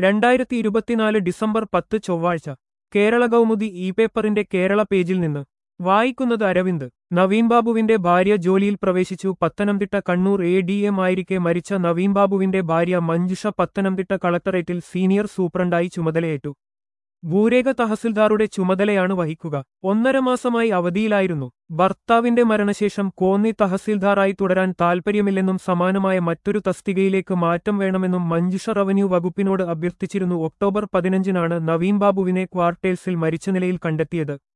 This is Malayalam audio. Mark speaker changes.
Speaker 1: രണ്ടായിരത്തി ഇരുപത്തിനാല് ഡിസംബർ പത്ത് ചൊവ്വാഴ്ച കേരള കൗമുദി ഇ പേപ്പറിന്റെ കേരള പേജിൽ നിന്ന് വായിക്കുന്നത് അരവിന്ദ് നവീൻ ബാബുവിന്റെ ഭാര്യ ജോലിയിൽ പ്രവേശിച്ചു Pathanamthitta Kannur A D M ആയിരിക്കെ മരിച്ച നവീൻ ബാബുവിന്റെ ഭാര്യ മഞ്ജുഷ പത്തനംതിട്ട കളക്ടറേറ്റിൽ സീനിയർ സൂപ്രണ്ടായി ചുമതലയേറ്റു ഭൂരേഖ തഹസിൽദാറുടെ ചുമതലയാണ് വഹിക്കുക ഒന്നര മാസമായി അവധിയിലായിരുന്നു ഭർത്താവിന്റെ മരണശേഷം കോന്നി തഹസിൽദാറായി തുടരാൻ താൽപ്പര്യമില്ലെന്നും സമാനമായ മറ്റൊരു തസ്തികയിലേക്ക് മാറ്റം വേണമെന്നും മഞ്ജുഷ റവന്യൂ വകുപ്പിനോട് അഭ്യർത്ഥിച്ചിരുന്നു ഒക്ടോബർ പതിനഞ്ചിനാണ് നവീൻ ബാബുവിനെ ക്വാർട്ടേഴ്സിൽ മരിച്ച നിലയിൽ കണ്ടെത്തിയത്